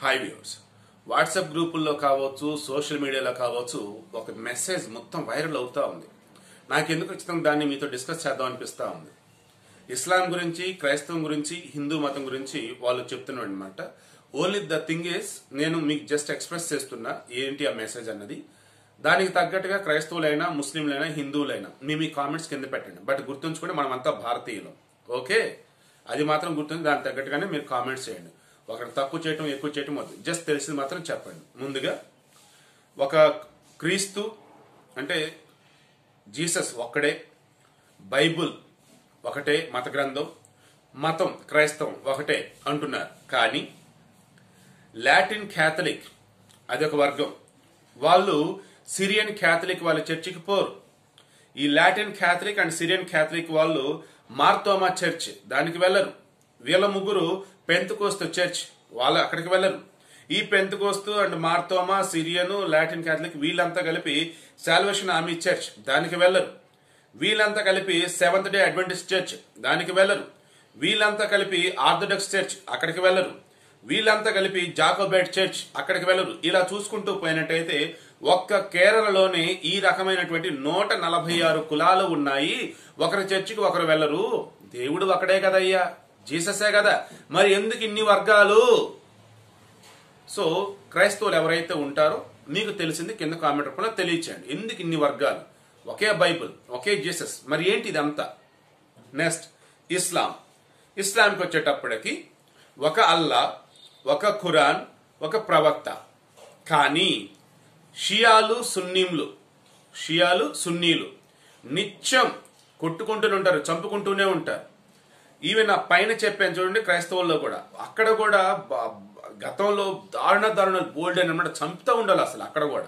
hi viewers WhatsApp గ్రూపుల్లో కావచ్చు social మీడియాలో కావచ్చు ఒక మెసేజ్ మొత్తం వైరల్ అవుతా ఉంది నాకెందుకు ఖచ్చితంగా దాన్ని మీతో డిస్కస్ చేద్దాం అనిపిస్తా ఉంది ఇస్లాం గురించి క్రైస్తవం గురించి హిందూ మతం గురించి వాళ్ళు చెప్తున్నారు అనమాట ఓన్లీ ద థింగ్ ఇస్ నేను మీకు జస్ట్ ఎక్స్ప్రెస్ చేస్తున్నా ఏంటి ఆ మెసేజ్ అన్నది దానికి తగ్గట్టుగా క్రైస్తవులైనా ముస్లింలైనా హిందువులైనా మీ మీ కామెంట్స్ కింద పెట్టండి బట్ గుర్తుంచుకోండి మనమంతా భారతీయులం ఓకే అది మాత్రం గుర్తుంది దానికి తగ్గట్టుగానే మీరు కామెంట్స్ చేయండి ఒకటి తక్కువ చేయటం ఎక్కువ చేయటం వద్దు జస్ట్ తెలిసింది మాత్రం చెప్పండి ముందుగా ఒక క్రీస్తు అంటే జీసస్ ఒక్కడే బైబుల్ ఒకటే మత గ్రంథం మతం క్రైస్తవం ఒకటే అంటున్నారు కానీ లాటిన్ క్యాథలిక్ అది ఒక వర్గం వాళ్ళు సిరియన్ క్యాథలిక్ వాళ్ళ చర్చికి పోరు ఈ Latin Catholic and Syrian Catholic వాళ్ళు మార్తోమా చర్చ్ దానికి వెళ్ళరు వీళ్ళ ముగ్గురు పెంతుకోస్తు చర్చ్ వాళ్ళు అక్కడికి వెళ్ళరు ఈ Pentecost and Marthoma Syrian Latin Catholic వీళ్ళంతా కలిపి సాల్వేషన్ ఆర్మీ చర్చ్ దానికి వెళ్ళరు వీళ్ళంతా కలిపి సెవెంత్ డే అడ్వెంటిస్ట్ చర్చ్ దానికి వెళ్ళరు వీళ్ళంతా కలిపి ఆర్థోడాక్స్ చర్చ్ అక్కడికి వెళ్ళరు వీళ్ళంతా కలిపి జాకోబైట్ చర్చ్ అక్కడికి వెళ్ళరు ఇలా చూసుకుంటూ పోయినట్టయితే ఒక్క కేరళలోనే ఈ రకమైనటువంటి నూట నలభై ఆరు కులాలు ఉన్నాయి ఒకరి చర్చికి ఒకరు వెళ్ళరు దేవుడు ఒకడే కదయ్యా జీససే కదా మరి ఎందుకు ఇన్ని వర్గాలు సో క్రైస్తవులు ఎవరైతే ఉంటారో మీకు తెలిసింది కింద కామెంట్ రూపంలో తెలియచేయండి ఎందుకు ఇన్ని వర్గాలు ఒకే బైబిల్ ఒకే జీసస్ మరి ఏంటి ఇదంతా నెక్స్ట్ ఇస్లాం ఇస్లాంకి వచ్చేటప్పటికి ఒక అల్లా ఒక ఖురాన్ ఒక ప్రవక్త కానీ షియాలు సున్నీంలు షియాలు సున్నీలు నిత్యం కొట్టుకుంటూనే ఉంటారు చంపుకుంటూనే ఉంటారు ఈవెన్ ఆ పైన చెప్పాను చూడండి క్రైస్తవుల్లో కూడా అక్కడ కూడా బ- బ- గతంలో దారుణ దారుణ బోల్డ్ అనమాట చంపుతూ ఉండాలి అసలు అక్కడ కూడా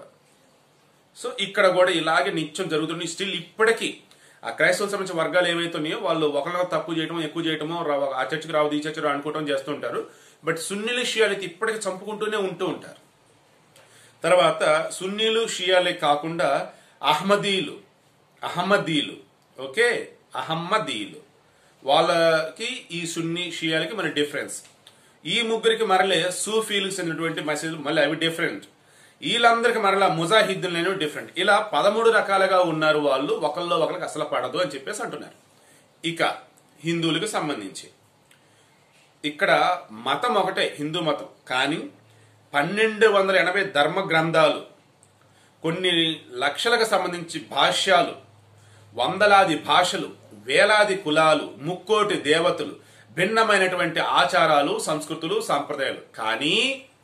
సో ఇక్కడ కూడా ఇలాగే నిత్యం జరుగుతుంది స్టిల్ ఇప్పటికీ ఆ క్రైస్తవులకు సంబంధించిన వర్గాలు ఏవైతే ఉన్నాయో వాళ్ళు ఒకరినొకరు తక్కువ చేయటమో ఎక్కువ చేయటమో రా- ఆ చర్చికి రావు ఈ చర్చి రావు అనుకోవటం చేస్తుంటారు బట్ సున్నీలు షియాలకి ఇప్పటికీ చంపుకుంటూనే ఉంటూ ఉంటారు తర్వాత సున్నీలు షియాలే కాకుండా అహ్మదీలు అహ్మదీలు ఓకే అహమ్మదీలు వాళ్ళకి ఈ సున్నీ షియాలకి మన డిఫరెన్స్ ఈ ముగ్గురికి మరలే సూఫీలకు చెందినటువంటి మెసేజ్ మళ్ళీ అవి డిఫరెంట్ వీళ్ళందరికి మరలా ముజాహిద్దీలు అనేవి డిఫరెంట్ ఇలా పదమూడు రకాలుగా ఉన్నారు వాళ్ళు ఒకళ్ళలో ఒకరికి అసలు పడదు అని చెప్పేసి అంటున్నారు ఇక హిందువులకు సంబంధించి ఇక్కడ మతం ఒకటే హిందూ మతం కానీ పన్నెండు వందల ఎనభై ధర్మ గ్రంథాలు కొన్ని లక్షలకు సంబంధించి భాష్యాలు వందలాది భాషలు వేలాది కులాలు ముక్కోటి దేవతలు భిన్నమైనటువంటి ఆచారాలు సంస్కృతులు సాంప్రదాయాలు కానీ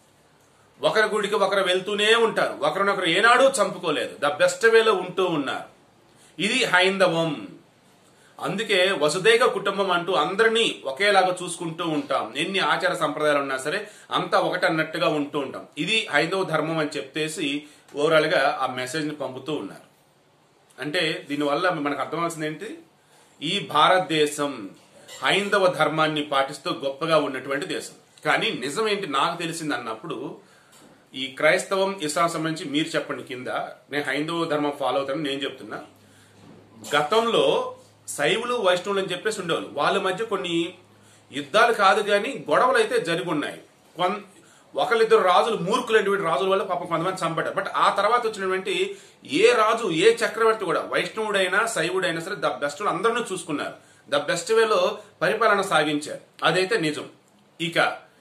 ఒకరి గుడికి ఒకరు వెళ్తూనే ఉంటారు ఒకరినొకరు ఏనాడూ చంపుకోలేదు ద బెస్ట్ వేలో ఉంటూ ఉన్నారు ఇది హైందవం అందుకే వసుదైక కుటుంబం అంటూ అందరినీ ఒకేలాగా చూసుకుంటూ ఉంటాం ఎన్ని ఆచార సంప్రదాయాలు ఉన్నా సరే అంతా ఒకటి అన్నట్టుగా ఉంటూ ఉంటాం ఇది హైందవ ధర్మం అని చెప్పేసి ఓవరాల్ గా ఆ మెసేజ్ ని పంపుతూ ఉన్నారు అంటే దీనివల్ల మనకు అర్థమవుతుంది ఏంటి ఈ భారతదేశం హైందవ ధర్మాన్ని పాటిస్తూ గొప్పగా ఉన్నటువంటి దేశం కానీ నిజం ఏంటి నాకు తెలిసింది అన్నప్పుడు ఈ క్రైస్తవం ఇస్లాం సంబంధించి మీరు చెప్పండి కింద నేను హైందవ ధర్మం ఫాలో అవుతానని నేను చెప్తున్నా గతంలో శైవులు వైష్ణవులు అని చెప్పేసి ఉండేవాళ్ళు వాళ్ళ మధ్య కొన్ని యుద్ధాలు కాదు కానీ గొడవలు అయితే జరిగి ఉన్నాయి కొన్ ఒకళ్ళిద్దరు రాజులు మూర్ఖులైనటువంటి రాజుల వల్ల పాపం కొంతమంది చంపడ్డారు బట్ ఆ తర్వాత వచ్చినటువంటి ఏ రాజు ఏ చక్రవర్తి కూడా వైష్ణవుడైనా శైవుడైనా సరే ద బెస్ట్ అందరినీ చూసుకున్నారు ద బెస్ట్ వేలో పరిపాలన సాగించారు అదైతే నిజం ఇక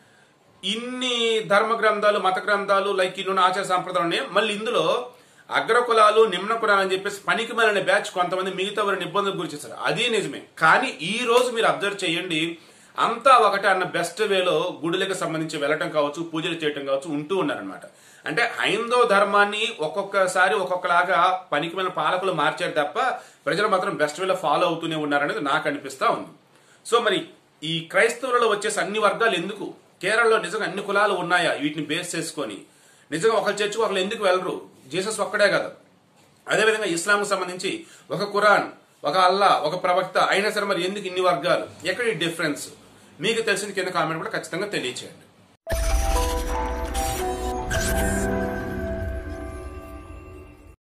ఇన్ని ధర్మ గ్రంథాలు మత గ్రంథాలు లైక్ ఇన్ని ఆచార సాంప్రదాయాలు ఉన్నాయి మళ్ళీ ఇందులో అగ్ర కులాలు నిమ్న కులాలు అని చెప్పేసి పనికి మాలిన బ్యాచ్ కొంతమంది మిగతా వారిని ఇబ్బందులు గురి చేశారు అది నిజమే కానీ ఈ రోజు మీరు అబ్జర్వ్ చేయండి అంతా ఒకటే అన్న బెస్ట్ వేలో గుడులకు సంబంధించి వెళ్ళటం కావచ్చు పూజలు చేయటం కావచ్చు ఉంటూ ఉన్నారనమాట అంటే హైందవ ధర్మాన్ని ఒక్కొక్కసారి ఒక్కొక్కలాగా పనికి మాలిన పాలకులు మార్చారు తప్ప ప్రజలు మాత్రం బెస్ట్ వేలో ఫాలో అవుతూనే ఉన్నారనేది నాకు అనిపిస్తా ఉంది సో మరి ఈ క్రైస్తవులలో వచ్చేసి అన్ని వర్గాలు ఎందుకు కేరళలో నిజంగా అన్ని కులాలు ఉన్నాయా వీటిని బేస్ చేసుకొని నిజంగా ఒకరి చర్చకు ఒకరు ఎందుకు వెళ్ళరు జీసస్ ఒక్కడే కదా అదేవిధంగా ఇస్లాంకు సంబంధించి ఒక ఖురాన్ ఒక అల్లా ఒక ప్రవక్త అయినా సరే మరి ఎందుకు ఇన్ని వర్గాలు ఎక్కడ ఈ డిఫరెన్స్ మీకు తెలిసిన కింద కామెంట్ కూడా ఖచ్చితంగా తెలియచేయండి